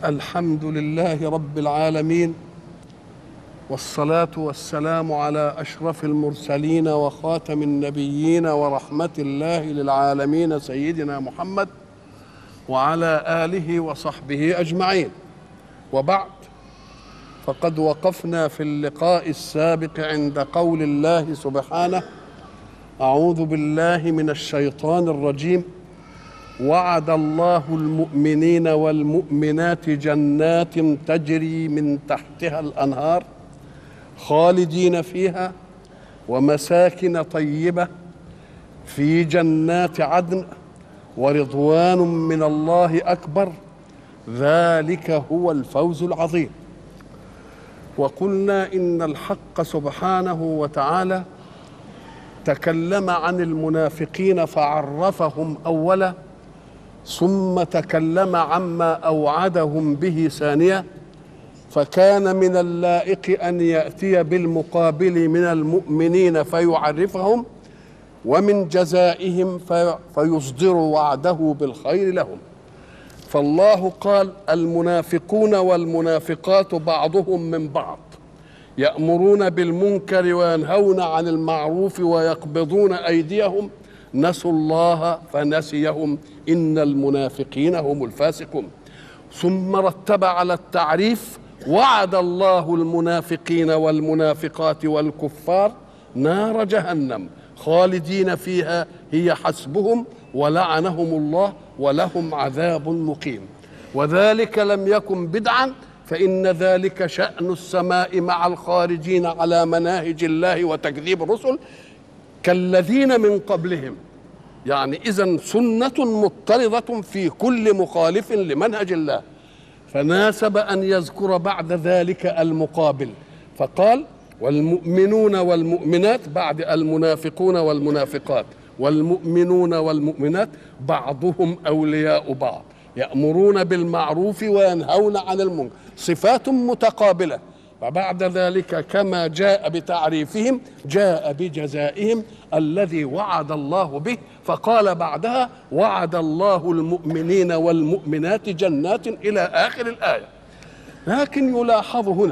الحمد لله رب العالمين والصلاه والسلام على اشرف المرسلين وخاتم النبيين ورحمه الله للعالمين سيدنا محمد وعلى اله وصحبه اجمعين وبعد فقد وقفنا في اللقاء السابق عند قول الله سبحانه اعوذ بالله من الشيطان الرجيم وعد الله المؤمنين والمؤمنات جنات تجري من تحتها الانهار خالدين فيها ومساكن طيبه في جنات عدن ورضوان من الله اكبر ذلك هو الفوز العظيم وقلنا ان الحق سبحانه وتعالى تكلم عن المنافقين فعرفهم اولا ثم تكلم عما اوعدهم به ثانيه فكان من اللائق ان ياتي بالمقابل من المؤمنين فيعرفهم ومن جزائهم في فيصدر وعده بالخير لهم فالله قال المنافقون والمنافقات بعضهم من بعض يامرون بالمنكر وينهون عن المعروف ويقبضون ايديهم نسوا الله فنسيهم ان المنافقين هم الفاسقون ثم رتب على التعريف وعد الله المنافقين والمنافقات والكفار نار جهنم خالدين فيها هي حسبهم ولعنهم الله ولهم عذاب مقيم وذلك لم يكن بدعا فإن ذلك شأن السماء مع الخارجين على مناهج الله وتكذيب الرسل كالذين من قبلهم يعني إذا سنة مضطردة في كل مخالف لمنهج الله فناسب أن يذكر بعد ذلك المقابل فقال والمؤمنون والمؤمنات بعد المنافقون والمنافقات والمؤمنون والمؤمنات بعضهم أولياء بعض يأمرون بالمعروف وينهون عن المنكر صفات متقابلة وبعد ذلك كما جاء بتعريفهم جاء بجزائهم الذي وعد الله به فقال بعدها وعد الله المؤمنين والمؤمنات جنات الى اخر الايه لكن يلاحظ هنا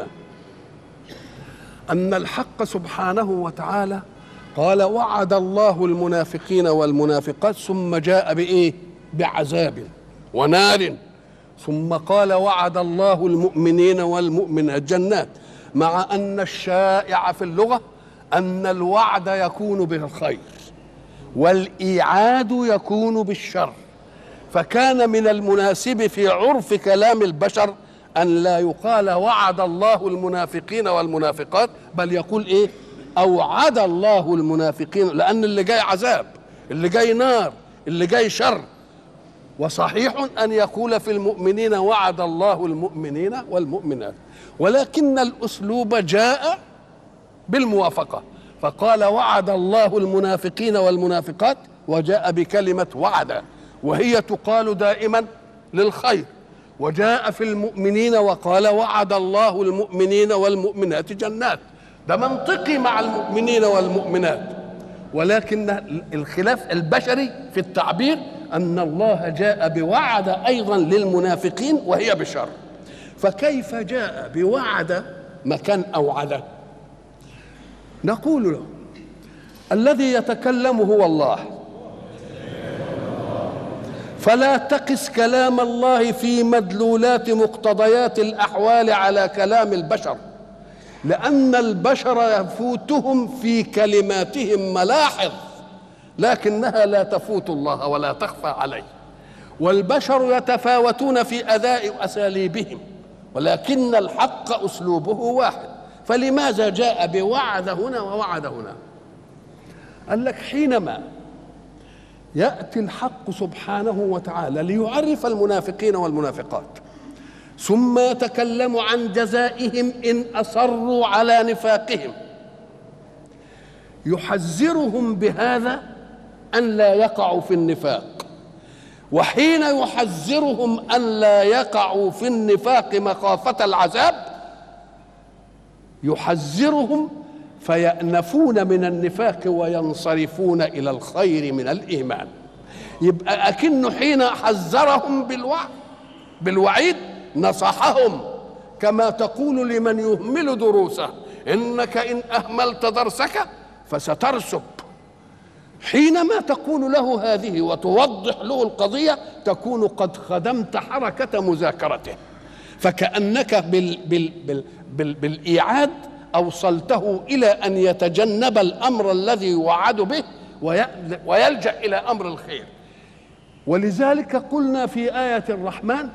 ان الحق سبحانه وتعالى قال وعد الله المنافقين والمنافقات ثم جاء بايه بعذاب ونار ثم قال وعد الله المؤمنين والمؤمنات جنات مع ان الشائع في اللغه ان الوعد يكون بالخير والايعاد يكون بالشر فكان من المناسب في عرف كلام البشر ان لا يقال وعد الله المنافقين والمنافقات بل يقول ايه اوعد الله المنافقين لان اللي جاي عذاب اللي جاي نار اللي جاي شر وصحيح ان يقول في المؤمنين وعد الله المؤمنين والمؤمنات ولكن الاسلوب جاء بالموافقه فقال وعد الله المنافقين والمنافقات وجاء بكلمه وعد وهي تقال دائما للخير وجاء في المؤمنين وقال وعد الله المؤمنين والمؤمنات جنات ده منطقي مع المؤمنين والمؤمنات ولكن الخلاف البشري في التعبير ان الله جاء بوعد ايضا للمنافقين وهي بشر فكيف جاء بوعد مكان اوعده نقول له الذي يتكلم هو الله فلا تقس كلام الله في مدلولات مقتضيات الاحوال على كلام البشر لان البشر يفوتهم في كلماتهم ملاحظ لكنها لا تفوت الله ولا تخفى عليه والبشر يتفاوتون في اداء اساليبهم ولكن الحق اسلوبه واحد فلماذا جاء بوعد هنا ووعد هنا قال لك حينما ياتي الحق سبحانه وتعالى ليعرف المنافقين والمنافقات ثم يتكلم عن جزائهم ان اصروا على نفاقهم يحذرهم بهذا ان لا يقعوا في النفاق وحين يحذرهم ان لا يقعوا في النفاق مخافه العذاب يحذرهم فيأنفون من النفاق وينصرفون إلى الخير من الإيمان يبقى أكنه حين حذرهم بالوعد بالوعيد نصحهم كما تقول لمن يهمل دروسه انك ان اهملت درسك فسترسب حينما تقول له هذه وتوضح له القضيه تكون قد خدمت حركه مذاكرته فكانك بال بال بال بال بالايعاد اوصلته الى ان يتجنب الامر الذي يوعد به ويلجا الى امر الخير ولذلك قلنا في ايه الرحمن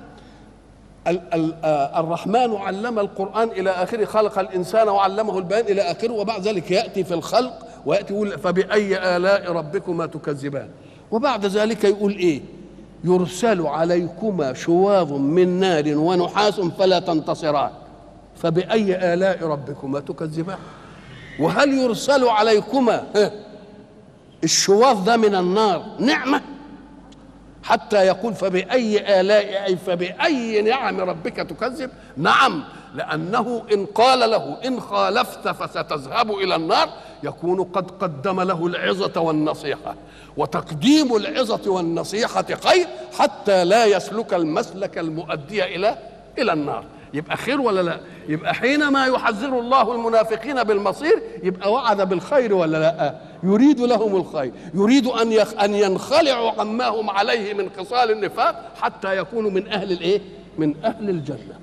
الرحمن علم القرآن إلى آخره خلق الإنسان وعلمه البيان إلى آخره وبعد ذلك يأتي في الخلق ويأتي يقول فبأي آلاء ربكما تكذبان وبعد ذلك يقول إيه يرسل عليكما شواظ من نار ونحاس فلا تنتصران فبأي آلاء ربكما تكذبان وهل يرسل عليكما الشواظ ده من النار نعمة حتى يقول فبأي آلاء أي فبأي نعم ربك تكذب نعم لأنه إن قال له إن خالفت فستذهب إلى النار يكون قد قدم له العظة والنصيحة وتقديم العظة والنصيحة خير حتى لا يسلك المسلك المؤدي إلى إلى النار يبقى خير ولا لا يبقى حينما يحذر الله المنافقين بالمصير يبقى وعد بالخير ولا لا يريد لهم الخير يريد ان ان ينخلعوا عما هم عليه من خصال النفاق حتى يكونوا من اهل الايه من اهل الجنه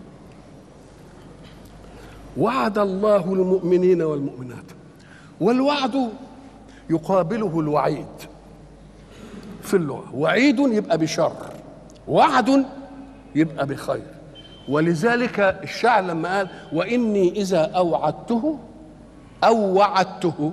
وعد الله المؤمنين والمؤمنات والوعد يقابله الوعيد في اللغه وعيد يبقى بشر وعد يبقى بخير ولذلك الشاعر لما قال واني اذا اوعدته او وعدته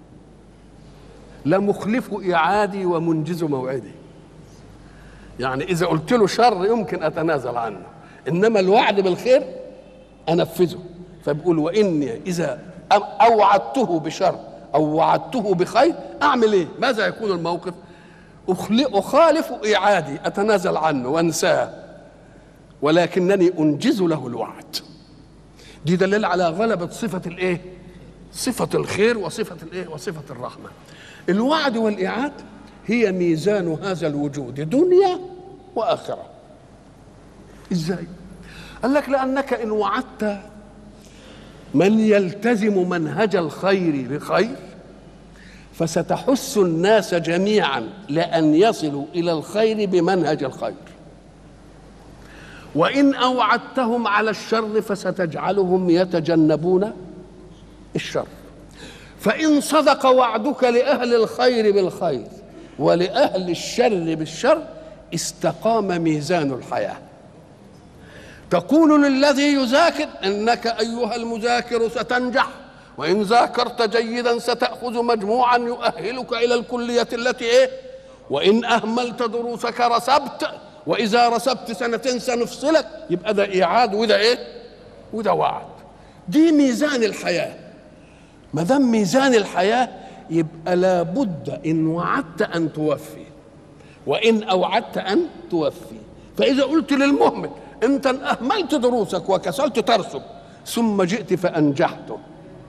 لمخلف اعادي ومنجز موعدي يعني اذا قلت له شر يمكن اتنازل عنه انما الوعد بالخير انفذه فبيقول واني اذا اوعدته بشر او وعدته بخير اعمل ايه ماذا يكون الموقف اخالف اعادي اتنازل عنه وانساه ولكنني انجز له الوعد دي دليل على غلبة صفة الايه صفة الخير وصفة الايه وصفة الرحمة الوعد والإعاد هي ميزان هذا الوجود دنيا وآخرة ازاي قال لك لأنك إن وعدت من يلتزم منهج الخير بخير فستحث الناس جميعا لأن يصلوا إلى الخير بمنهج الخير وإن أوعدتهم على الشر فستجعلهم يتجنبون الشر فإن صدق وعدك لأهل الخير بالخير ولأهل الشر بالشر استقام ميزان الحياة تقول للذي يذاكر إنك أيها المذاكر ستنجح وإن ذاكرت جيدا ستأخذ مجموعا يؤهلك إلى الكلية التي إيه وإن أهملت دروسك رسبت واذا رسبت سنتين سنفصلك يبقى ده ايعاد وده ايه وده وعد دي ميزان الحياه ما دام ميزان الحياه يبقى لابد ان وعدت ان توفي وان اوعدت ان توفي فاذا قلت للمهمل انت ان اهملت دروسك وكسلت ترسب ثم جئت فانجحته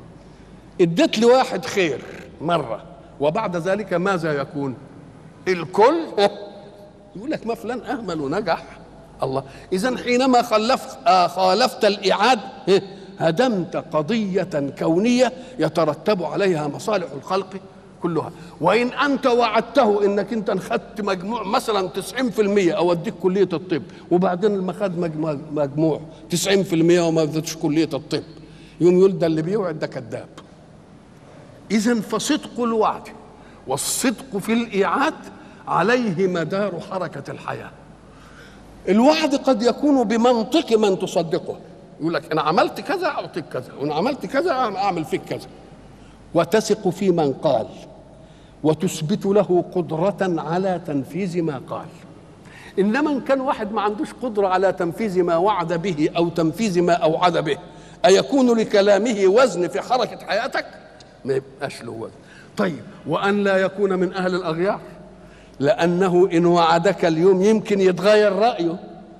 اديت لواحد خير مره وبعد ذلك ماذا يكون الكل يقول لك ما فلان اهمل ونجح الله اذا حينما خلف آه خالفت الاعاد هدمت قضيه كونيه يترتب عليها مصالح الخلق كلها وان انت وعدته انك انت اخذت مجموع مثلا 90% اوديك كليه الطب وبعدين لما خد مجموع 90% وما بدتش كليه الطب يوم يقول ده اللي بيوعد ده كذاب اذا فصدق الوعد والصدق في الايعاد عليه مدار حركة الحياة الوعد قد يكون بمنطق من تصدقه يقول لك إن عملت كذا أعطيك كذا وإن عملت كذا أعمل فيك كذا وتثق في من قال وتثبت له قدرة على تنفيذ ما قال إنما إن كان واحد ما عندوش قدرة على تنفيذ ما وعد به أو تنفيذ ما أوعد به أيكون لكلامه وزن في حركة حياتك؟ ما يبقاش له وزن طيب وأن لا يكون من أهل الأغيار لأنه إن وعدك اليوم يمكن يتغير رأيه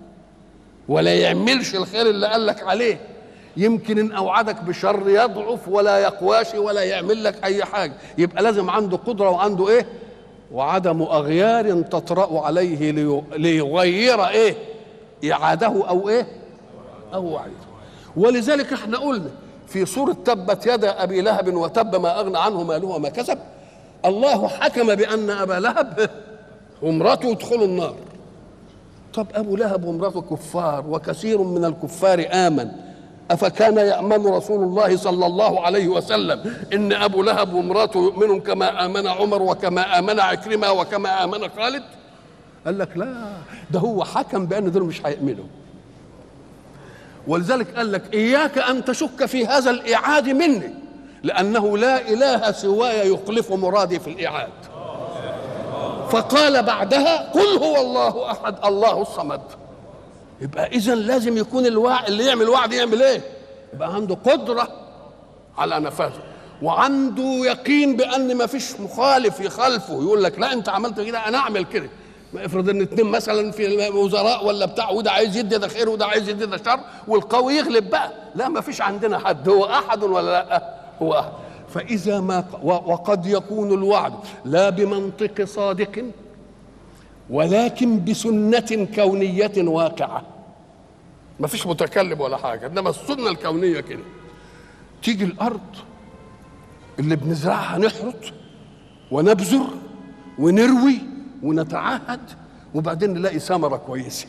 ولا يعملش الخير اللي قال لك عليه يمكن إن أوعدك بشر يضعف ولا يقواش ولا يعمل لك أي حاجة يبقى لازم عنده قدرة وعنده إيه وعدم أغيار تطرأ عليه ليغير إيه إعاده أو إيه أو وعيد ولذلك احنا قلنا في سورة تبت يدا أبي لهب وتب ما أغنى عنه ماله وما كسب الله حكم بأن أبا لهب وامرأته يدخلوا النار طب أبو لهب وامرأته كفار وكثير من الكفار آمن أفكان يأمن رسول الله صلى الله عليه وسلم إن أبو لهب وامرأته يؤمنون كما آمن عمر وكما آمن عكرمة وكما آمن خالد قال لك لا ده هو حكم بأن دول مش هيؤمنوا ولذلك قال لك إياك أن تشك في هذا الإعاد مني لأنه لا إله سواي يخلف مرادي في الإعاد فقال بعدها قل هو الله أحد الله الصمد يبقى إذا لازم يكون الواعي اللي يعمل وعد يعمل إيه؟ يبقى عنده قدرة على نفاذه وعنده يقين بأن ما فيش مخالف يخالفه يقول لك لا أنت عملت كده أنا أعمل كده ما افرض ان اتنين مثلا في الوزراء ولا بتاع وده عايز يدي ده خير وده عايز يدي ده شر والقوي يغلب بقى لا ما فيش عندنا حد هو احد ولا لا هو احد فاذا ما وقد يكون الوعد لا بمنطق صادق ولكن بسنة كونية واقعة ما فيش متكلم ولا حاجة إنما السنة الكونية كده تيجي الأرض اللي بنزرعها نحرط ونبذر ونروي ونتعهد وبعدين نلاقي ثمرة كويسة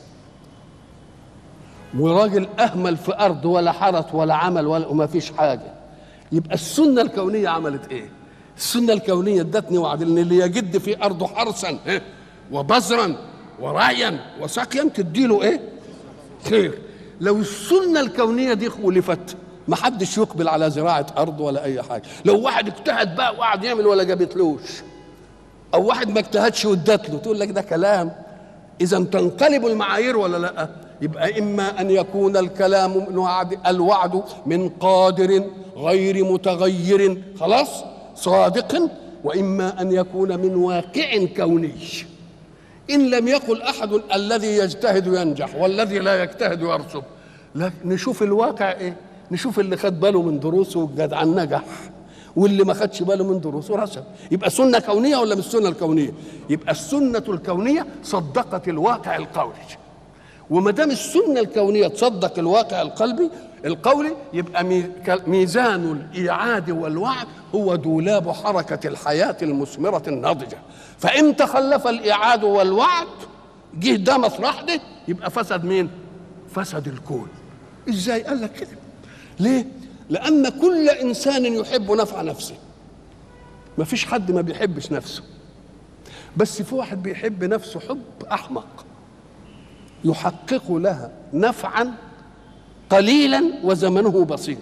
وراجل أهمل في أرض ولا حرث ولا عمل ولا وما فيش حاجة يبقى السنة الكونية عملت إيه؟ السنة الكونية ادتني وعد إن اللي يجد في أرضه حرثا إيه؟ وبذرا ورعيا وسقيا تديله إيه؟ خير لو السنة الكونية دي خولفت ما حدش يقبل على زراعة أرض ولا أي حاجة لو واحد اجتهد بقى وقعد يعمل ولا جابتلوش او واحد ما اجتهدش وادت له تقول لك ده كلام اذا تنقلب المعايير ولا لا يبقى اما ان يكون الكلام من وعد الوعد من قادر غير متغير خلاص صادق واما ان يكون من واقع كوني ان لم يقل احد الذي يجتهد ينجح والذي لا يجتهد يرسب لا نشوف الواقع ايه نشوف اللي خد باله من دروسه وجدع نجح واللي ما خدش باله من دروسه رسب يبقى سنه كونيه ولا مش سنه الكونيه يبقى السنه الكونيه صدقت الواقع القولي وما دام السنه الكونيه تصدق الواقع القلبي القولي يبقى ميزان الايعاد والوعد هو دولاب حركه الحياه المثمره الناضجه فان تخلف الايعاد والوعد جه ده مصلح ده يبقى فسد مين فسد الكون ازاي قال لك كده ليه لأن كل إنسان يحب نفع نفسه ما فيش حد ما بيحبش نفسه بس في واحد بيحب نفسه حب أحمق يحقق لها نفعا قليلا وزمنه بسيط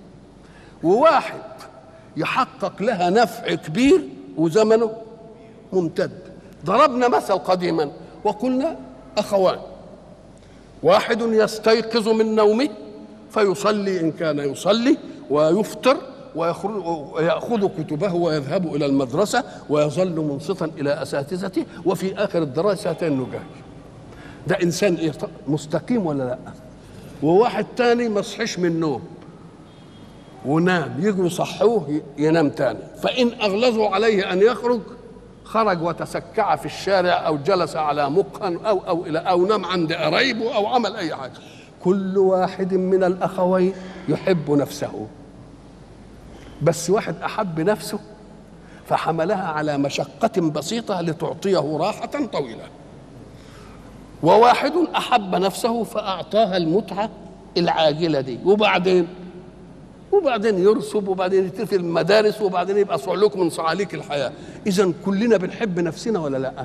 وواحد يحقق لها نفع كبير وزمنه ممتد ضربنا مثل قديما وقلنا أخوان واحد يستيقظ من نومه فيصلي إن كان يصلي ويفطر ويأخذ كتبه ويذهب إلى المدرسة ويظل منصتا إلى أساتذته وفي آخر الدراسة جاي ده إنسان إيه مستقيم ولا لا وواحد تاني ما صحيش من النوم ونام يجوا يصحوه ينام تاني فإن أغلظوا عليه أن يخرج خرج وتسكع في الشارع أو جلس على مقهى أو أو إلى أو نام عند قرايبه أو عمل أي حاجة كل واحد من الاخوين يحب نفسه بس واحد احب نفسه فحملها على مشقه بسيطه لتعطيه راحه طويله وواحد احب نفسه فاعطاها المتعه العاجله دي وبعدين وبعدين يرسب وبعدين يترفي المدارس وبعدين يبقى صعلوك من صعاليك الحياه اذا كلنا بنحب نفسنا ولا لا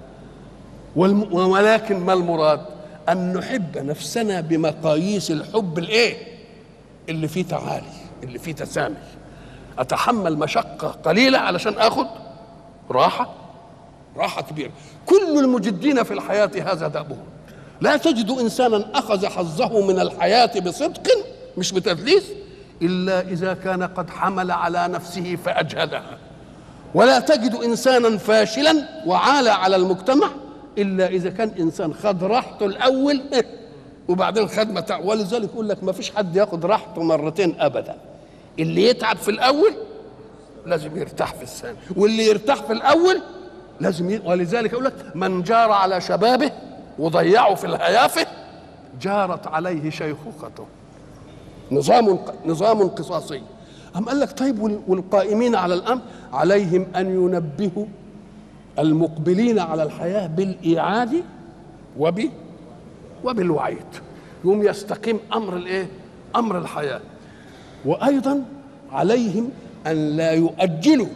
ولكن ما المراد أن نحب نفسنا بمقاييس الحب الإيه؟ اللي فيه تعالي اللي فيه تسامي أتحمل مشقة قليلة علشان آخد راحة راحة كبيرة كل المجدين في الحياة هذا دأبهم لا تجد إنسانا أخذ حظه من الحياة بصدق مش بتدليس إلا إذا كان قد حمل على نفسه فأجهدها ولا تجد إنسانا فاشلا وعالى على المجتمع الا اذا كان انسان خد راحته الاول وبعدين خد متاع ولذلك يقول لك ما فيش حد ياخد راحته مرتين ابدا اللي يتعب في الاول لازم يرتاح في الثاني واللي يرتاح في الاول لازم ي... ولذلك يقول لك من جار على شبابه وضيعه في الهيافه جارت عليه شيخوخته نظام نظام قصاصي أم قال لك طيب وال- والقائمين على الأمر عليهم أن ينبهوا المقبلين على الحياة بالإيعاد وب وبالوعيد يوم يستقيم أمر الإيه؟ أمر الحياة وأيضا عليهم أن لا يؤجلوا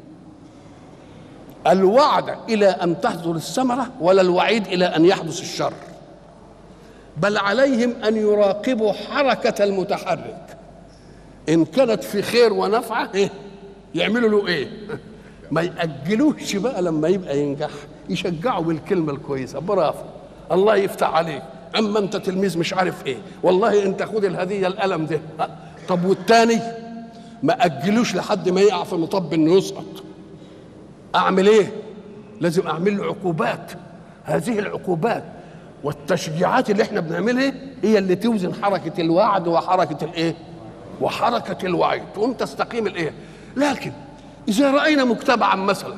الوعد إلى أن تحصل الثمرة ولا الوعيد إلى أن يحدث الشر بل عليهم أن يراقبوا حركة المتحرك إن كانت في خير ونفعة إيه؟ يعملوا له إيه ما يأجلوش بقى لما يبقى ينجح يشجعوا بالكلمة الكويسة برافو الله يفتح عليك أما أنت تلميذ مش عارف إيه والله أنت خد الهدية القلم ده أه. طب والتاني ما أجلوش لحد ما يقع في مطب إنه يسقط اعمل ايه لازم اعمل له عقوبات هذه العقوبات والتشجيعات اللي احنا بنعملها هي اللي توزن حركه الوعد وحركه الايه وحركه الوعي تقوم تستقيم الايه لكن اذا راينا مجتمعا مثلا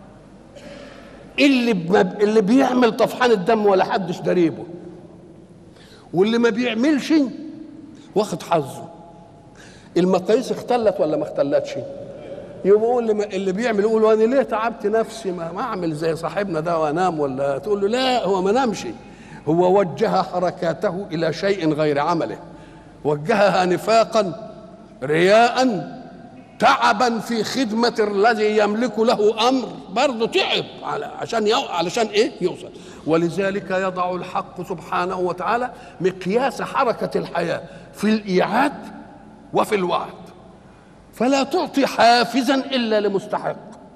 اللي بم- اللي بيعمل طفحان الدم ولا حدش دريبه واللي ما بيعملش واخد حظه المقاييس اختلت ولا ما اختلتش يبقى اللي, ما اللي بيعمل يقول وانا ليه تعبت نفسي ما, ما اعمل زي صاحبنا ده وانام ولا تقول له لا هو ما نامش هو وجه حركاته الى شيء غير عمله وجهها نفاقا رياء تعبا في خدمة الذي يملك له أمر برضه تعب على عشان يو علشان إيه يوصل ولذلك يضع الحق سبحانه وتعالى مقياس حركة الحياة في الإيعاد وفي الوعد فلا تعطي حافزا الا لمستحق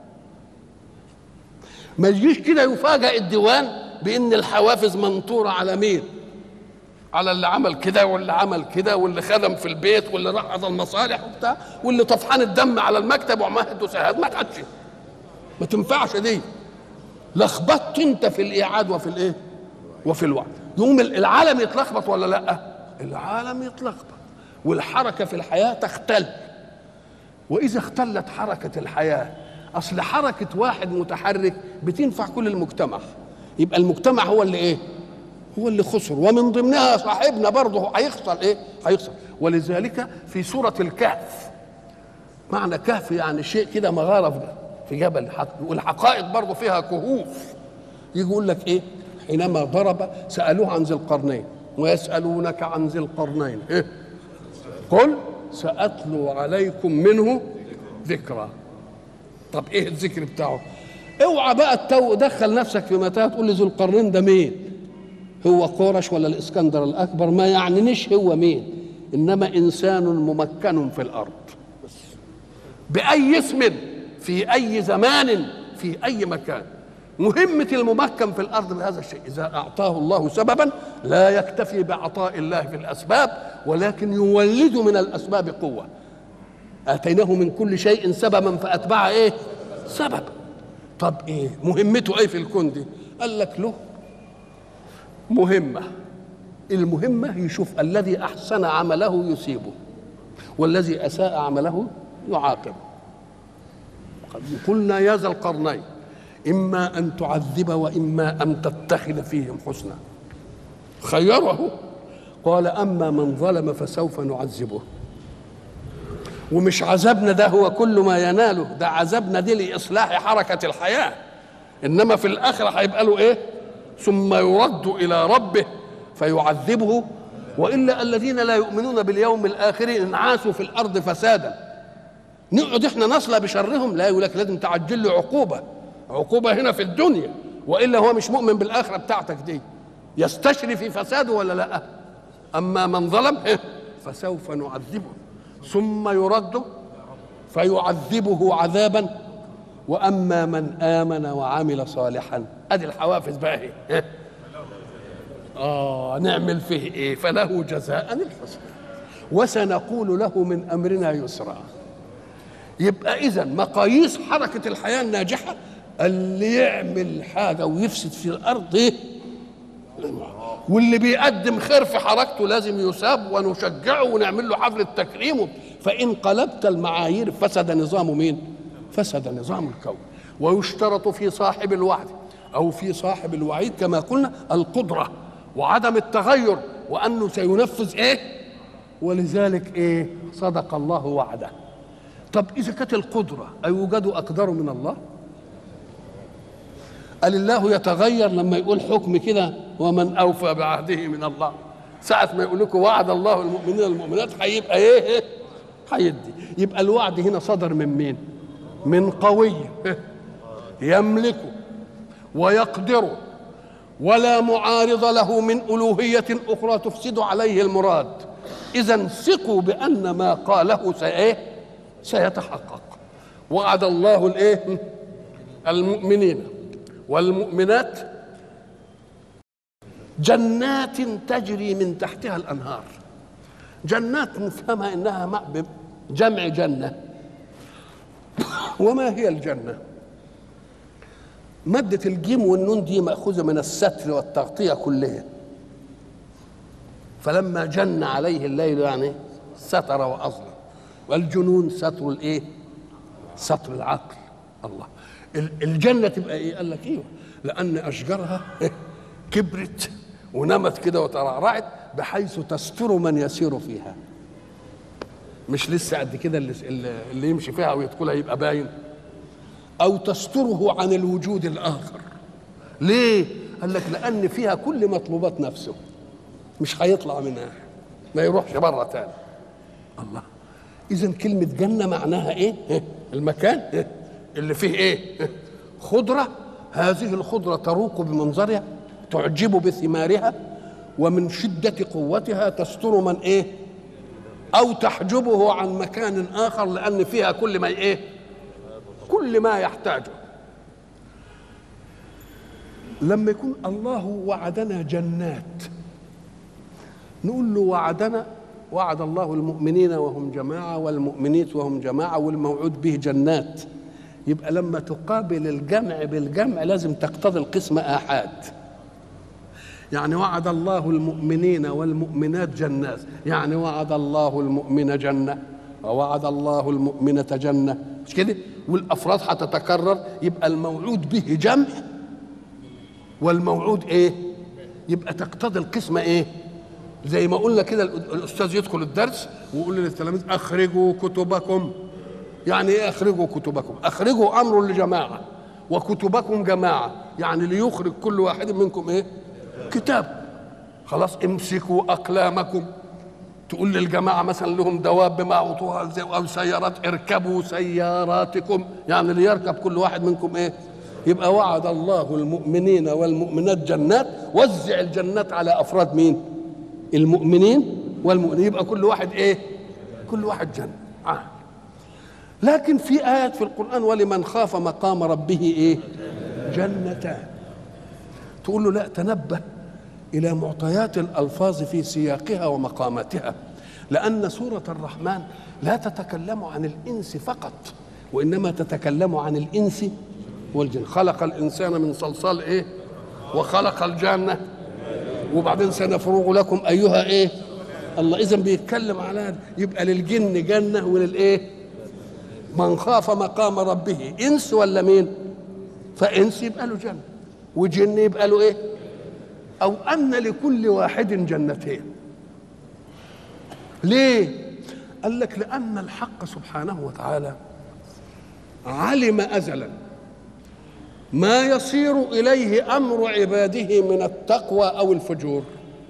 ما يجيش كده يفاجئ الديوان بان الحوافز منطوره على مين على اللي عمل كده واللي عمل كده واللي خدم في البيت واللي راح قضى المصالح وبتاع واللي طفحان الدم على المكتب وعمهد وسهاد ما تحدش ما تنفعش دي لخبطت انت في الايعاد وفي الايه وفي الوعد يوم العالم يتلخبط ولا لا العالم يتلخبط والحركه في الحياه تختل واذا اختلت حركه الحياه اصل حركه واحد متحرك بتنفع كل المجتمع يبقى المجتمع هو اللي ايه هو اللي خسر ومن ضمنها صاحبنا برضه هيخسر ايه هيخسر ولذلك في سوره الكهف معنى كهف يعني شيء كده مغاره في- في جبل والحقائق برضه فيها كهوف يجي يقول لك ايه حينما ضرب سالوه عن ذي القرنين ويسالونك عن ذي القرنين ايه قل سأتلو عليكم منه ذكرى طب ايه الذكر بتاعه اوعى بقى التو دخل نفسك في متاهه تقول لي ذو القرنين ده مين هو قورش ولا الاسكندر الاكبر ما يعنينيش هو مين انما انسان ممكن في الارض بس. باي اسم في اي زمان في اي مكان مهمة الممكن في الأرض بهذا الشيء إذا أعطاه الله سببا لا يكتفي بعطاء الله في الأسباب ولكن يولد من الأسباب قوة آتيناه من كل شيء سببا فأتبع إيه سبب طب إيه مهمته إيه في الكون دي قال لك له مهمة المهمة يشوف الذي أحسن عمله يصيبه والذي أساء عمله يعاقبه قلنا يا ذا القرنين إما أن تعذب وإما أن تتخذ فيهم حسنا خيره قال أما من ظلم فسوف نعذبه ومش عذابنا ده هو كل ما يناله ده عذابنا دي لإصلاح حركة الحياة إنما في الآخرة هيبقى له إيه ثم يرد إلى ربه فيعذبه وإلا الذين لا يؤمنون باليوم الآخر انعاسوا في الأرض فسادا نقعد احنا نصلى بشرهم لا يقول لك لازم تعجل له عقوبه عقوبه هنا في الدنيا والا هو مش مؤمن بالاخره بتاعتك دي يستشري في فساده ولا لا اما من ظلم إيه؟ فسوف نعذبه ثم يرد فيعذبه عذابا واما من امن وعمل صالحا ادي الحوافز بقى اهي إيه؟ اه نعمل فيه ايه فله جزاء الحسنى وسنقول له من امرنا يسرا يبقى اذا مقاييس حركه الحياه الناجحه اللي يعمل حاجه ويفسد في الارض ايه واللي بيقدم خير في حركته لازم يساب ونشجعه ونعمل له حفله تكريمه فان قلبت المعايير فسد نظام مين فسد نظام الكون ويشترط في صاحب الوعد او في صاحب الوعيد كما قلنا القدره وعدم التغير وانه سينفذ ايه ولذلك ايه صدق الله وعده طب اذا كانت القدره ايوجد اقدر من الله قال الله يتغير لما يقول حكم كده ومن اوفى بعهده من الله ساعة ما يقول لكم وعد الله المؤمنين والمؤمنات هيبقى ايه؟ هيدي يبقى الوعد هنا صدر من مين؟ من قوي يملكه ويقدره ولا معارض له من ألوهية أخرى تفسد عليه المراد إذا ثقوا بأن ما قاله سإيه؟ سيتحقق وعد الله الإيه؟ المؤمنين والمؤمنات جنات تجري من تحتها الانهار جنات نفهمها انها جمع جنه وما هي الجنه مادة الجيم والنون دي مأخوذة من الستر والتغطية كلها فلما جن عليه الليل يعني ستر وأظلم والجنون ستر الإيه؟ ستر العقل الله الجنة تبقى إيه؟ قال لك إيه؟ لأن أشجارها كبرت ونمت كده وترعرعت بحيث تستر من يسير فيها مش لسه قد كده اللي, اللي يمشي فيها او يدخلها يبقى باين او تستره عن الوجود الاخر ليه قال لك لان فيها كل مطلوبات نفسه مش هيطلع منها ما يروحش بره تاني الله اذا كلمه جنه معناها ايه المكان اللي فيه ايه خضره هذه الخضره تروق بمنظرها تعجب بثمارها ومن شدة قوتها تستر من ايه او تحجبه عن مكان اخر لان فيها كل ما ايه كل ما يحتاجه لما يكون الله وعدنا جنات نقول له وعدنا وعد الله المؤمنين وهم جماعة والمؤمنين وهم جماعة والموعود به جنات يبقى لما تقابل الجمع بالجمع لازم تقتضي القسم آحاد يعني وعد الله المؤمنين والمؤمنات جنات يعني وعد الله المؤمن جنة ووعد الله المؤمنة جنة مش كده والأفراد هتتكرر يبقى الموعود به جمع والموعود ايه يبقى تقتضي القسمة ايه زي ما قلنا كده الأستاذ يدخل الدرس ويقول للتلاميذ أخرجوا كتبكم يعني ايه أخرجوا كتبكم أخرجوا أمر لجماعة وكتبكم جماعة يعني ليخرج كل واحد منكم ايه كتاب خلاص امسكوا اقلامكم تقول للجماعه مثلا لهم دواب معوطوها او سيارات اركبوا سياراتكم يعني ليركب كل واحد منكم ايه يبقى وعد الله المؤمنين والمؤمنات جنات وزع الجنات على افراد مين المؤمنين والمؤمنين يبقى كل واحد ايه كل واحد جنه آه. لكن في ايات في القران ولمن خاف مقام ربه ايه جنتان تقول له لا تنبه الى معطيات الالفاظ في سياقها ومقاماتها لان سوره الرحمن لا تتكلم عن الانس فقط وانما تتكلم عن الانس والجن خلق الانسان من صلصال ايه وخلق الجنه وبعدين سنفرغ لكم ايها ايه الله اذا بيتكلم على يبقى للجن جنه وللايه من خاف مقام ربه انس ولا مين فانس يبقى له جنه وجن يبقى له ايه او ان لكل واحد جنتين ليه قال لك لان الحق سبحانه وتعالى علم ازلا ما يصير اليه امر عباده من التقوى او الفجور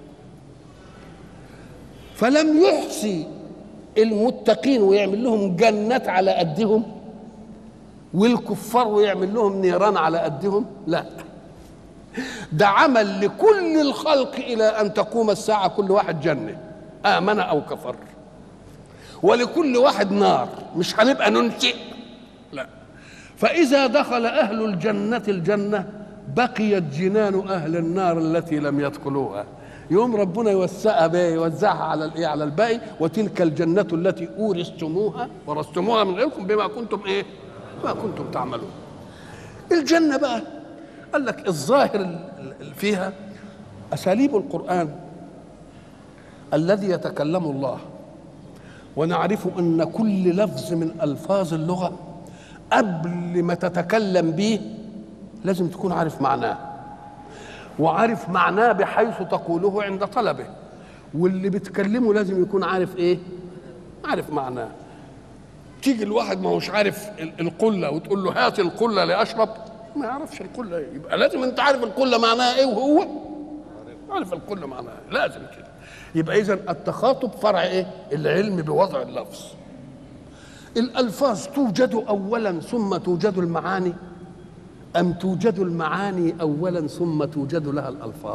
فلم يحصي المتقين ويعمل لهم جنات على قدهم والكفار ويعمل لهم نيران على قدهم لا ده عمل لكل الخلق الى ان تقوم الساعه كل واحد جنه امن او كفر ولكل واحد نار مش هنبقى ننشئ لا فاذا دخل اهل الجنه الجنه بقيت جنان اهل النار التي لم يدخلوها يوم ربنا يوسعها بيه يوزعها على الايه على الباقي وتلك الجنه التي اورثتموها ورثتموها من غيركم بما كنتم ايه ما كنتم تعملون الجنه بقى قال لك الظاهر فيها اساليب القران الذي يتكلم الله ونعرف ان كل لفظ من الفاظ اللغه قبل ما تتكلم به لازم تكون عارف معناه وعارف معناه بحيث تقوله عند طلبه واللي بتكلمه لازم يكون عارف ايه عارف معناه تيجي الواحد ما هوش عارف ال- القله وتقول له هات القله لاشرب ما يعرفش القله ايه يبقى لازم انت عارف القله معناها ايه وهو عارف القله معناها إيه. لازم كده يبقى اذا التخاطب فرع ايه العلم بوضع اللفظ الالفاظ توجد اولا ثم توجد المعاني ام توجد المعاني اولا ثم توجد لها الالفاظ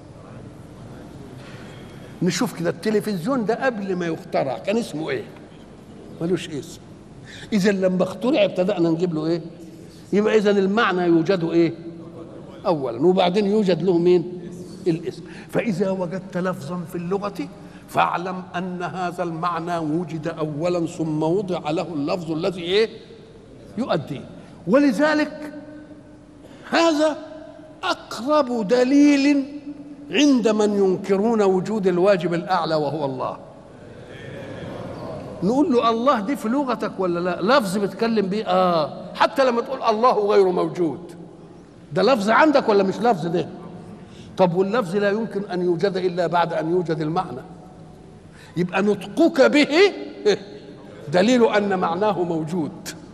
نشوف كده التلفزيون ده قبل ما يخترع كان اسمه ايه ملوش اسم اذا لما اخترع ابتدانا نجيب له ايه يبقى اذا المعنى يوجد ايه اولا وبعدين يوجد له مين الاسم فاذا وجدت لفظا في اللغه فاعلم ان هذا المعنى وجد اولا ثم وضع له اللفظ الذي ايه يؤديه ولذلك هذا اقرب دليل عند من ينكرون وجود الواجب الاعلى وهو الله نقول له الله دي في لغتك ولا لا لفظ بتكلم بيه اه حتى لما تقول الله غير موجود ده لفظ عندك ولا مش لفظ ده طب واللفظ لا يمكن ان يوجد الا بعد ان يوجد المعنى يبقى نطقك به دليل ان معناه موجود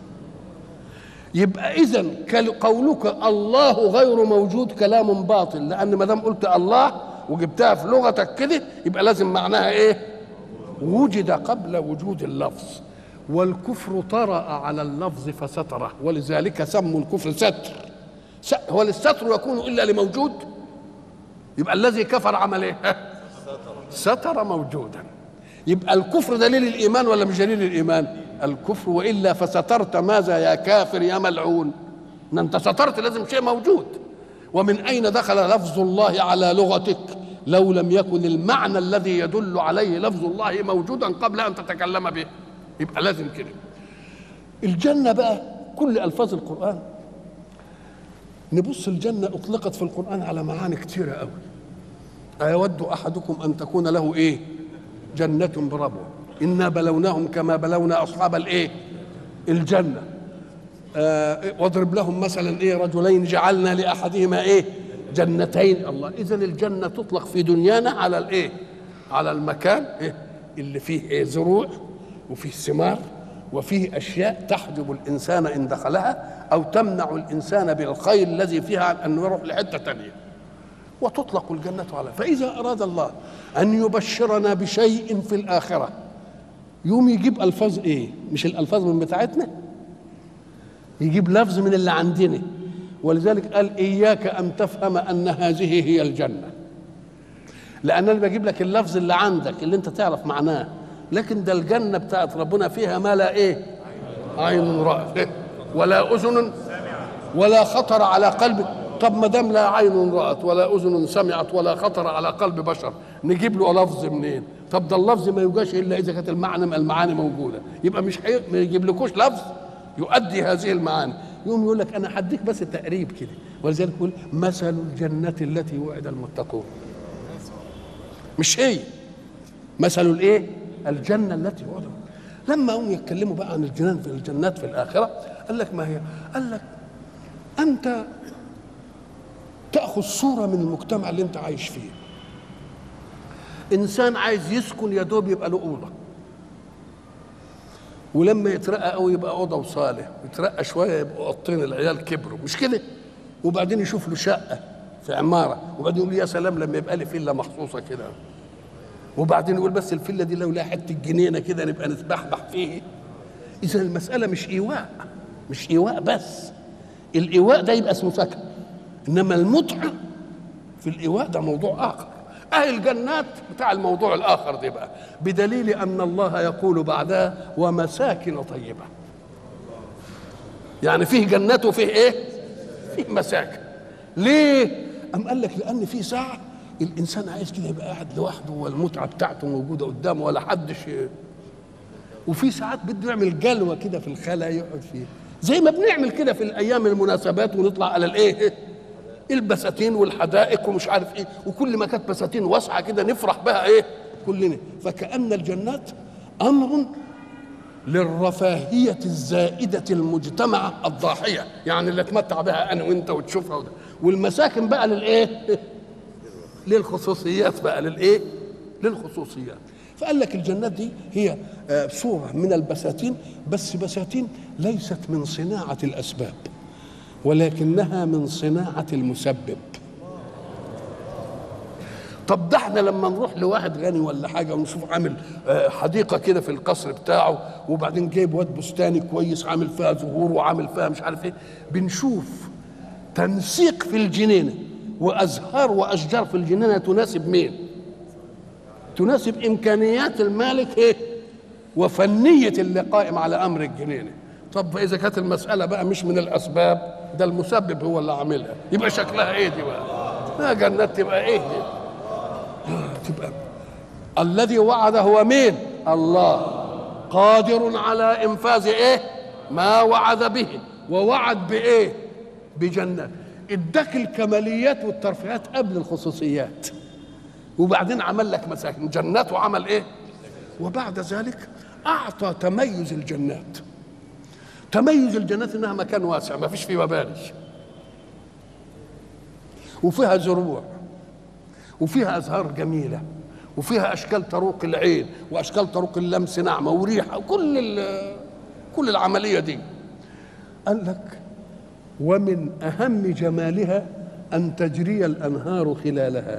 يبقى اذا قولك الله غير موجود كلام باطل لان ما دام قلت الله وجبتها في لغتك كده يبقى لازم معناها ايه وجد قبل وجود اللفظ والكفر طرأ على اللفظ فستره ولذلك سموا الكفر ستر س- هو الستر يكون الا لموجود يبقى الذي كفر عمل ايه ستر موجودا يبقى الكفر دليل الايمان ولا مش دليل الايمان الكفر والا فسترت ماذا يا كافر يا ملعون ان انت سترت لازم شيء موجود ومن اين دخل لفظ الله على لغتك لو لم يكن المعنى الذي يدل عليه لفظ الله موجودا قبل ان تتكلم به يبقى لازم كده الجنه بقى كل الفاظ القران نبص الجنه اطلقت في القران على معاني كثيره قوي أيود أحدكم أن تكون له إيه جنة بربوة إنا بلوناهم كما بلونا أصحاب الإيه الجنة آه واضرب لهم مثلا إيه رجلين جعلنا لأحدهما إيه جنتين الله إذا الجنة تطلق في دنيانا على الإيه على المكان إيه اللي فيه إيه زروع وفيه ثمار وفيه أشياء تحجب الإنسان إن دخلها أو تمنع الإنسان بالخير الذي فيها عن أن يروح لحتة تانية وتطلق الجنة على فإذا أراد الله أن يبشرنا بشيء في الآخرة يوم يجيب ألفاظ إيه مش الألفاظ من بتاعتنا يجيب لفظ من اللي عندنا ولذلك قال إياك أن تفهم أن هذه هي الجنة لأن أنا بجيب لك اللفظ اللي عندك اللي أنت تعرف معناه لكن ده الجنة بتاعت ربنا فيها ما لا إيه عين رأت ولا أذن ولا خطر على قلب طب ما دام لا عين رأت ولا أذن سمعت ولا خطر على قلب بشر نجيب له لفظ منين؟ طب ده اللفظ ما يوجدش إلا إذا كانت المعنى المعاني موجودة يبقى مش حي... ما يجيب لكوش لفظ يؤدي هذه المعاني يوم يقول لك أنا هديك بس تقريب كده ولذلك يقول مثل الجنة التي وعد المتقون مش هي مثل الايه؟ الجنة التي وعد لما هم يتكلموا بقى عن الجنان في الجنات في الآخرة قال لك ما هي؟ قال لك أنت تاخذ صوره من المجتمع اللي انت عايش فيه انسان عايز يسكن يا دوب يبقى له اوضه ولما يترقى قوي يبقى اوضه وصاله يترقى شويه يبقوا اوضتين العيال كبروا مش كده وبعدين يشوف له شقه في عماره وبعدين يقول يا سلام لما يبقى لي فيلا مخصوصه كده وبعدين يقول بس الفيلا دي لو لها حته جنينه كده نبقى نتبحبح فيه اذا المساله مش ايواء مش ايواء بس الايواء ده يبقى اسمه سكن انما المتعه في الايواء ده موضوع اخر اهل الجنات بتاع الموضوع الاخر ده بقى بدليل ان الله يقول بعدها ومساكن طيبه يعني فيه جنات وفيه ايه فيه مساكن ليه ام قال لك لان في ساعه الانسان عايز كده يبقى قاعد لوحده والمتعه بتاعته موجوده قدامه ولا حدش وفي ساعات بده يعمل جلوه كده في الخلا يقعد فيه زي ما بنعمل كده في الايام المناسبات ونطلع على الايه البساتين والحدائق ومش عارف ايه وكل ما كانت بساتين واسعه كده نفرح بها ايه كلنا فكأن الجنات امر للرفاهية الزائدة المجتمعة الضاحية يعني اللي اتمتع بها أنا وأنت وتشوفها وده. والمساكن بقى للإيه؟ للخصوصيات بقى للإيه؟ للخصوصيات فقال لك الجنات دي هي آه، صورة من البساتين بس بساتين ليست من صناعة الأسباب ولكنها من صناعة المسبب طب ده احنا لما نروح لواحد غني ولا حاجه ونشوف عامل آه، حديقه كده في القصر بتاعه وبعدين جايب واد بستاني كويس عامل فيها زهور وعامل فيها مش عارف ايه بنشوف تنسيق في الجنينه وازهار واشجار في الجنينه تناسب مين؟ تناسب امكانيات المالك ايه؟ وفنيه اللي قائم على امر الجنينه طب اذا كانت المساله بقى مش من الاسباب ده المسبب هو اللي عاملها يبقى شكلها ايه دي بقى؟ لا جنات تبقى ايه دي؟ تبقى الذي وعد هو مين الله قادر على انفاذ ايه ما وعد به ووعد بايه بجنات اداك الكماليات والترفيهات قبل الخصوصيات وبعدين عمل لك مساكن جنات وعمل ايه وبعد ذلك اعطى تميز الجنات تميز الجنات انها مكان واسع ما فيش فيه مباني وفيها زروع وفيها ازهار جميله وفيها اشكال تروق العين واشكال تروق اللمس ناعمه وريحه وكل ال- كل العمليه دي قال لك ومن اهم جمالها ان تجري الانهار خلالها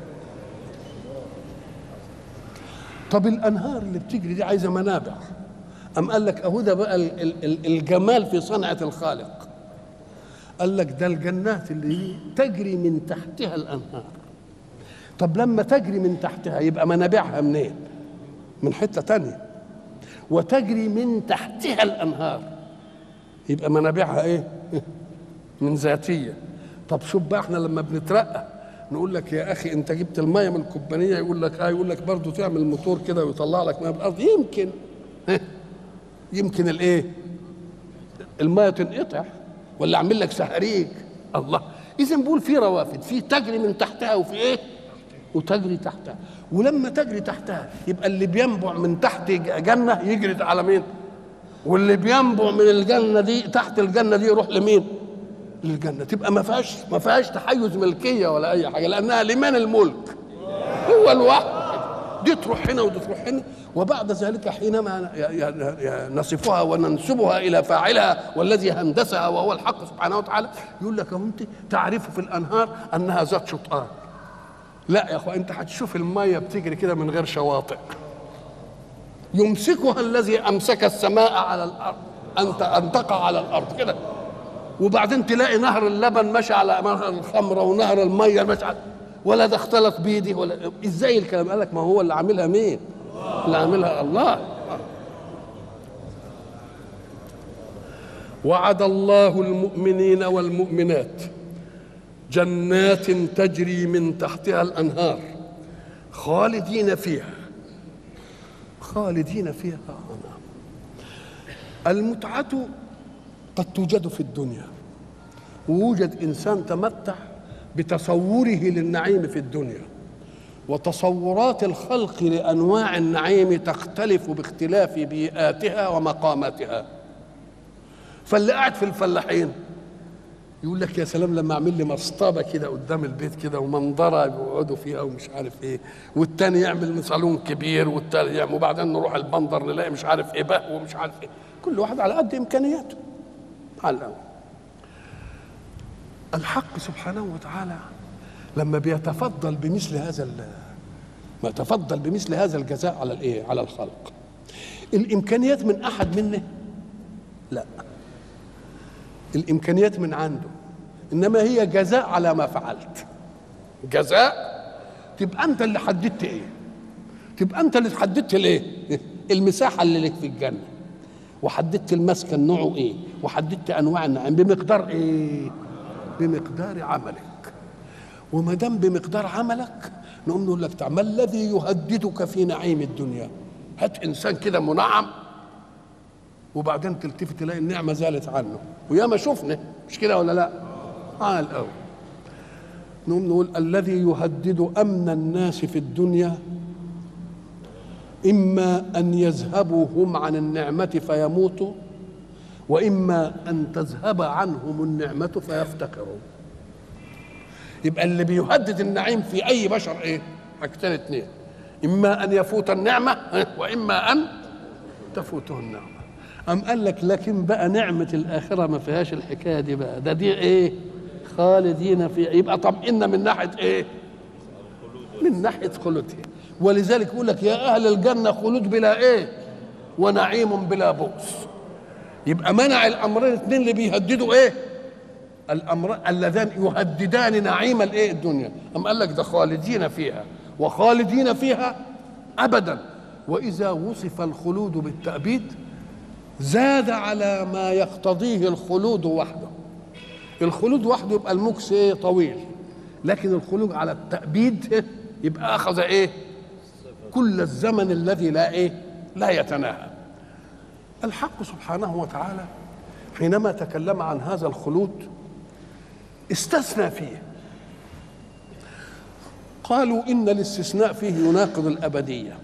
طب الانهار اللي بتجري دي عايزه منابع ام قال لك اهو ده بقى ال- ال- ال- الجمال في صنعه الخالق قال لك ده الجنات اللي تجري من تحتها الانهار طب لما تجري من تحتها يبقى منابعها منين من حته تانية وتجري من تحتها الانهار يبقى منابعها ايه من ذاتيه طب شوف بقى احنا لما بنترقى نقول لك يا اخي انت جبت الميه من الكوبانيه يقول لك اه يقول لك برضه تعمل موتور كده ويطلع لك ميه من الارض يمكن يمكن الايه الميه تنقطع ولا اعمل لك سهريج الله اذا بقول في روافد في تجري من تحتها وفي ايه وتجري تحتها ولما تجري تحتها يبقى اللي بينبع من تحت جنه يجري على مين واللي بينبع من الجنه دي تحت الجنه دي يروح لمين للجنه تبقى ما فيهاش ما فيهاش تحيز ملكيه ولا اي حاجه لانها لمن الملك هو الواحد دي تروح هنا ودي تروح هنا وبعد ذلك حينما ي- ي- ي- نصفها وننسبها الى فاعلها والذي هندسها وهو الحق سبحانه وتعالى يقول لك اهو انت تعرف في الانهار انها ذات شطآن لا يا اخوان انت هتشوف الميه بتجري كده من غير شواطئ يمسكها الذي امسك السماء على الارض انت ان تقع على الارض كده وبعدين تلاقي نهر اللبن ماشي على نهر الخمره ونهر الميه ماشي على ولا ده اختلط بيدي ولا ازاي الكلام قال لك ما هو اللي عاملها مين اللي عاملها الله وعد الله المؤمنين والمؤمنات جنات تجري من تحتها الانهار خالدين فيها خالدين فيها المتعة قد توجد في الدنيا ويوجد انسان تمتع بتصوره للنعيم في الدنيا وتصورات الخلق لانواع النعيم تختلف باختلاف بيئاتها ومقاماتها فاللي قاعد في الفلاحين يقول لك يا سلام لما اعمل لي مصطبه كده قدام البيت كده ومنظره بيقعدوا فيها ومش عارف ايه والتاني يعمل صالون كبير والتالت يعمل وبعدين نروح البندر نلاقي مش عارف ايه بقى ومش عارف ايه كل واحد على قد امكانياته على الأول. الحق سبحانه وتعالى لما بيتفضل بمثل هذا ال- ما يتفضل بمثل هذا الجزاء على الايه على الخلق الامكانيات من احد منه لا الامكانيات من عنده انما هي جزاء على ما فعلت جزاء تبقى انت اللي حددت ايه تبقى انت اللي حددت الايه المساحه اللي لك في الجنه وحددت المسكن نوعه ايه وحددت انواع النعيم بمقدار ايه بمقدار عملك وما دام بمقدار عملك نقوم نقول لك تعال ما الذي يهددك في نعيم الدنيا هات انسان كده منعم وبعدين تلتفت تلاقي النعمه زالت عنه وياما شفنا مش كده ولا لا على الاول نقوم نقول الذي يهدد امن الناس في الدنيا اما ان يذهبوا هم عن النعمه فيموتوا واما ان تذهب عنهم النعمه فيفتقروا يبقى اللي بيهدد النعيم في اي بشر ايه حاجتين اتنين اما ان يفوت النعمه واما ان تفوته النعمه أم قال لك لكن بقى نعمة الآخرة ما فيهاش الحكاية دي بقى ده دي إيه خالدين فيها يبقى طمئنا من ناحية إيه من ناحية خلودها ولذلك يقول لك يا أهل الجنة خلود بلا إيه ونعيم بلا بؤس يبقى منع الأمرين الاثنين اللي بيهددوا إيه الأمر اللذان يهددان نعيم الإيه الدنيا أم قال لك ده خالدين فيها وخالدين فيها أبدا وإذا وصف الخلود بالتأبيد زاد على ما يقتضيه الخلود وحده الخلود وحده يبقى المكس ايه طويل لكن الخلود على التأبيد يبقى أخذ ايه كل الزمن الذي لا ايه لا يتناهى الحق سبحانه وتعالى حينما تكلم عن هذا الخلود استثنى فيه قالوا ان الاستثناء فيه يناقض الابديه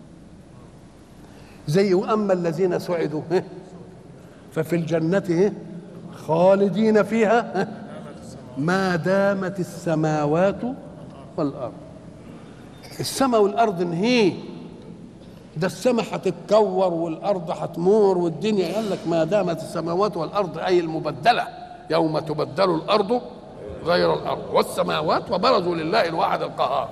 زي واما الذين سعدوا ففي الجنه خالدين فيها ما دامت السماوات والارض السماء والارض انهي ده السماء هتتكور والارض هتمور والدنيا قال لك ما دامت السماوات والارض اي المبدله يوم تبدل الارض غير الارض والسماوات وبرزوا لله الواحد القهار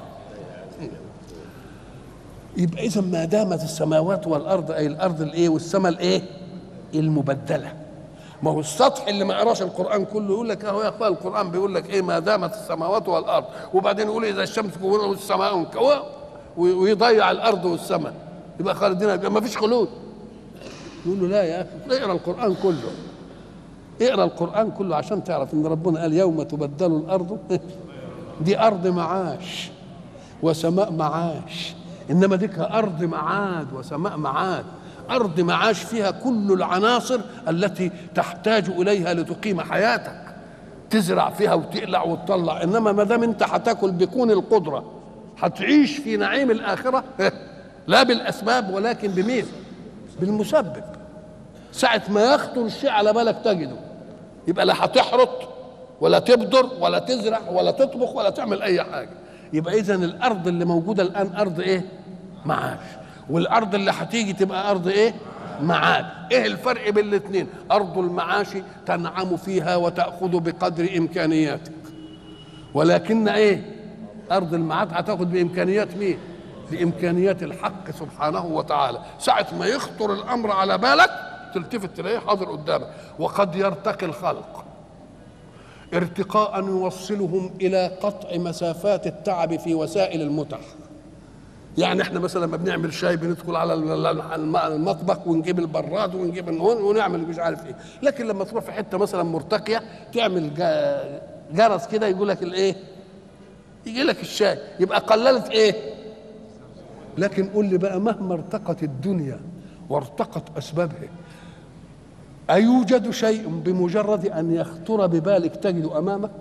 يبقى اذا ما دامت السماوات والارض اي الارض الايه والسماء الايه المبدله ما هو السطح اللي ما قراش القران كله يقول لك اهو يا اخويا القران بيقول لك ايه ما دامت السماوات والارض وبعدين يقول اذا الشمس كورت والسماء انكوى ويضيع الارض والسماء يبقى خالدين يبقى ما فيش خلود يقول له لا يا اخي اقرا القران كله اقرا القران كله عشان تعرف ان ربنا قال يوم تبدل الارض دي ارض معاش وسماء معاش انما ديك ارض معاد وسماء معاد ارض معاش فيها كل العناصر التي تحتاج اليها لتقيم حياتك تزرع فيها وتقلع وتطلع انما ما دام انت هتاكل بكون القدره هتعيش في نعيم الاخره لا بالاسباب ولكن بمين بالمسبب ساعة ما يخطر الشيء على بالك تجده يبقى لا هتحرط ولا تبذر ولا تزرع ولا تطبخ ولا تعمل اي حاجه يبقى اذا الارض اللي موجوده الان ارض ايه معاش والارض اللي هتيجي تبقى ارض ايه معاد ايه الفرق بين الاثنين ارض المعاش تنعم فيها وتاخذ بقدر امكانياتك ولكن ايه ارض المعاد هتاخذ بامكانيات مين بامكانيات الحق سبحانه وتعالى ساعه ما يخطر الامر على بالك تلتفت تلاقيه حاضر قدامك وقد يرتقي الخلق ارتقاء يوصلهم الى قطع مسافات التعب في وسائل المتع يعني احنا مثلا لما بنعمل شاي بندخل على المطبخ ونجيب البراد ونجيب النون ونعمل مش عارف ايه لكن لما تروح في حته مثلا مرتقيه تعمل جرس كده يقول لك الايه يجي لك الشاي يبقى قللت ايه لكن قول لي بقى مهما ارتقت الدنيا وارتقت اسبابها أيوجد شيء بمجرد أن يخطر ببالك تجد أمامك؟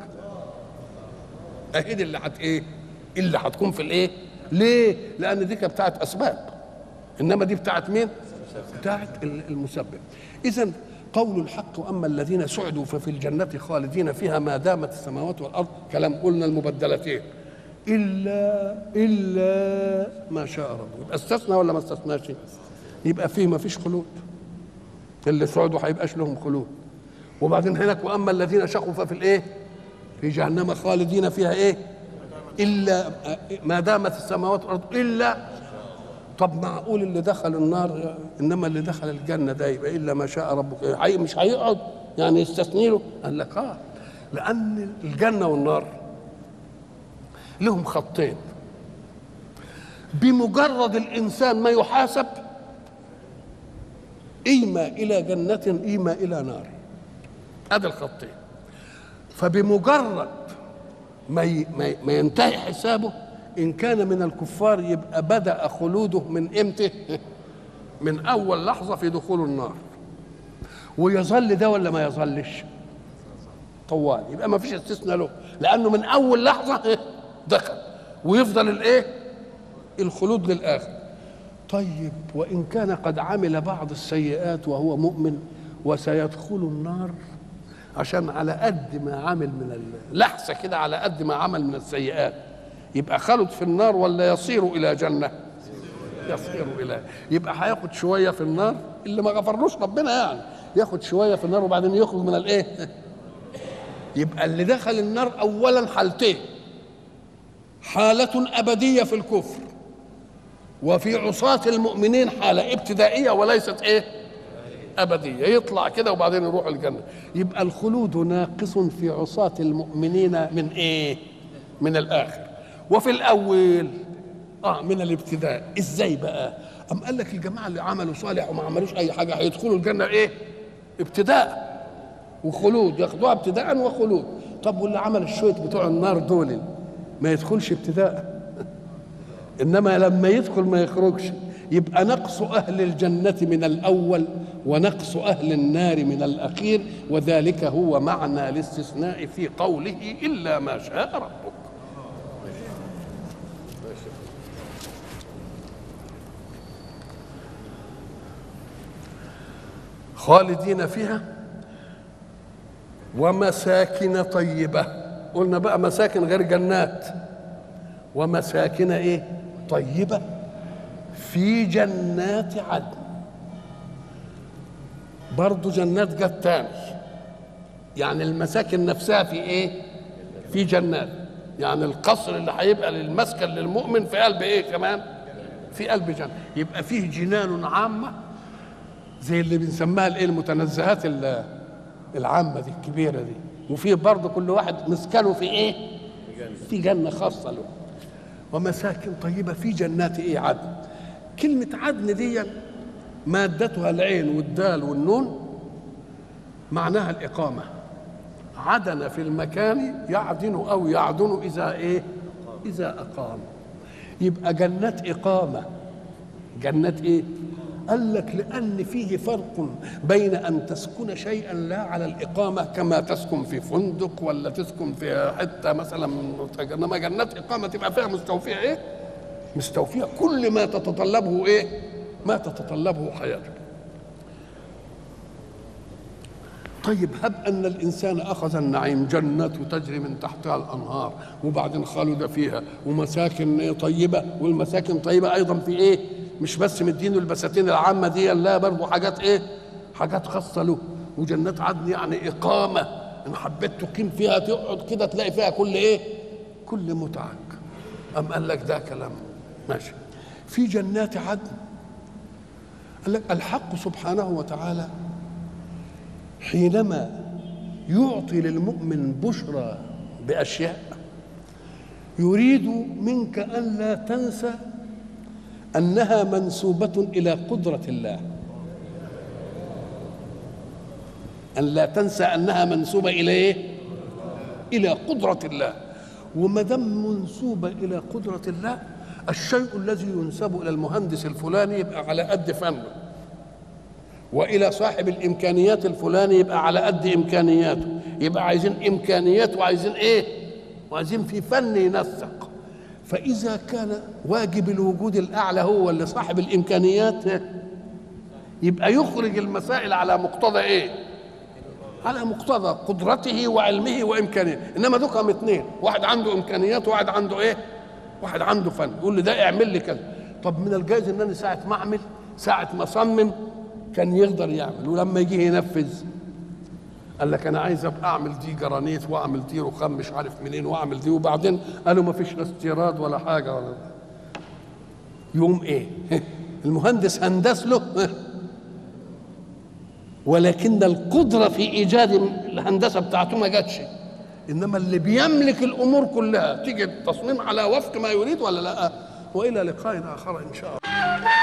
أهي اللي هت إيه؟ اللي هتكون في الإيه؟ ليه؟ لأن دي كانت بتاعت أسباب إنما دي بتاعت مين؟ بتاعت المسبب إذا قول الحق واما الذين سعدوا ففي الجنه خالدين فيها ما دامت السماوات والارض كلام قلنا المبدلتين الا الا ما شاء ربه يبقى استثنى ولا ما استثناش يبقى فيه ما فيش خلود اللي سعدوا هيبقاش لهم خلود وبعدين هناك واما الذين شقوا ففي الايه في جهنم خالدين فيها ايه الا ما دامت السماوات والارض الا طب معقول اللي دخل النار انما اللي دخل الجنه ده يبقى الا ما شاء ربك إيه؟ مش هيقعد يعني يستثني له قال لك اه لان الجنه والنار لهم خطين بمجرد الانسان ما يحاسب إيما إلى جنة إيما إلى نار هذا الخطين فبمجرد ما ما ينتهي حسابه إن كان من الكفار يبقى بدأ خلوده من إمتى؟ من أول لحظة في دخول النار ويظل ده ولا ما يظلش؟ طوال يبقى ما فيش استثناء له لأنه من أول لحظة دخل ويفضل الإيه؟ الخلود للآخر طيب وإن كان قد عمل بعض السيئات وهو مؤمن وسيدخل النار عشان على قد ما عمل من اللحسة كده على قد ما عمل من السيئات يبقى خلد في النار ولا يصير إلى جنة يصير اليه يبقى هياخد شويه في النار اللي ما غفرلوش ربنا يعني ياخد شويه في النار وبعدين يخرج من الايه يبقى اللي دخل النار اولا حالتين حاله ابديه في الكفر وفي عصاة المؤمنين حالة ابتدائية وليست ايه أبدية يطلع كده وبعدين يروح الجنة يبقى الخلود ناقص في عصاة المؤمنين من ايه من الآخر وفي الأول اه من الابتداء ازاي بقى أم قال لك الجماعة اللي عملوا صالح وما عملوش أي حاجة هيدخلوا الجنة ايه ابتداء وخلود ياخدوها ابتداء وخلود طب واللي عمل الشويت بتوع النار دول ما يدخلش ابتداء انما لما يدخل ما يخرجش يبقى نقص اهل الجنه من الاول ونقص اهل النار من الاخير وذلك هو معنى الاستثناء في قوله الا ما شاء ربك خالدين فيها ومساكن طيبه قلنا بقى مساكن غير جنات ومساكن ايه طيبه في جنات عدن برضو جنات جت تاني يعني المساكن نفسها في ايه في جنات يعني القصر اللي هيبقى للمسكن للمؤمن في قلب ايه كمان في قلب جنة يبقى فيه جنان عامة زي اللي بنسميها الايه المتنزهات العامة دي الكبيرة دي وفيه برضه كل واحد مسكنه في ايه في جنة خاصة له ومساكن طيبة في جنات ايه عدن كلمة عدن دي مادتها العين والدال والنون معناها الإقامة عدن في المكان يعدن أو يعدن إذا إيه إذا أقام يبقى جنات إقامة جنات إيه قال لك لأن فيه فرق بين أن تسكن شيئا لا على الإقامة كما تسكن في فندق ولا تسكن في حتة مثلا إنما جنات إقامة تبقى فيها مستوفية إيه؟ مستوفية كل ما تتطلبه إيه؟ ما تتطلبه حياتك طيب هب أن الإنسان أخذ النعيم جنات تجري من تحتها الأنهار وبعدين خلد فيها ومساكن طيبة والمساكن طيبة أيضا في إيه؟ مش بس مدينه البساتين العامة دي لا برضه حاجات إيه؟ حاجات خاصة له وجنات عدن يعني إقامة إن حبيت تقيم فيها تقعد كده تلاقي فيها كل إيه؟ كل متعك أم قال لك ده كلام ماشي في جنات عدن قال لك الحق سبحانه وتعالى حينما يعطي للمؤمن بشرى باشياء يريد منك الا تنسى انها منسوبه الى قدره الله ان لا تنسى انها منسوبه الى ايه الى قدره الله وما دام منسوبه الى قدره الله الشيء الذي ينسب الى المهندس الفلاني يبقى على قد فنه والى صاحب الامكانيات الفلاني يبقى على قد امكانياته يبقى عايزين امكانيات وعايزين ايه وعايزين في فن ينسق فاذا كان واجب الوجود الاعلى هو اللي صاحب الامكانيات يبقى يخرج المسائل على مقتضى ايه على مقتضى قدرته وعلمه وامكانياته انما دوكم اثنين واحد عنده امكانيات وواحد عنده ايه واحد عنده فن يقول لي ده اعمل لي كذا طب من الجائز ان انا ساعه ما اعمل ساعه ما اصمم كان يقدر يعمل ولما يجي ينفذ قال لك انا عايز ابقى اعمل دي جرانيت واعمل دي رخام مش عارف منين واعمل دي وبعدين قالوا ما فيش لا استيراد ولا حاجه ولا يوم ايه المهندس هندس له ولكن القدره في ايجاد الهندسه بتاعته ما جاتش انما اللي بيملك الامور كلها تيجي التصميم على وفق ما يريد ولا لا والى لقاء اخر ان شاء الله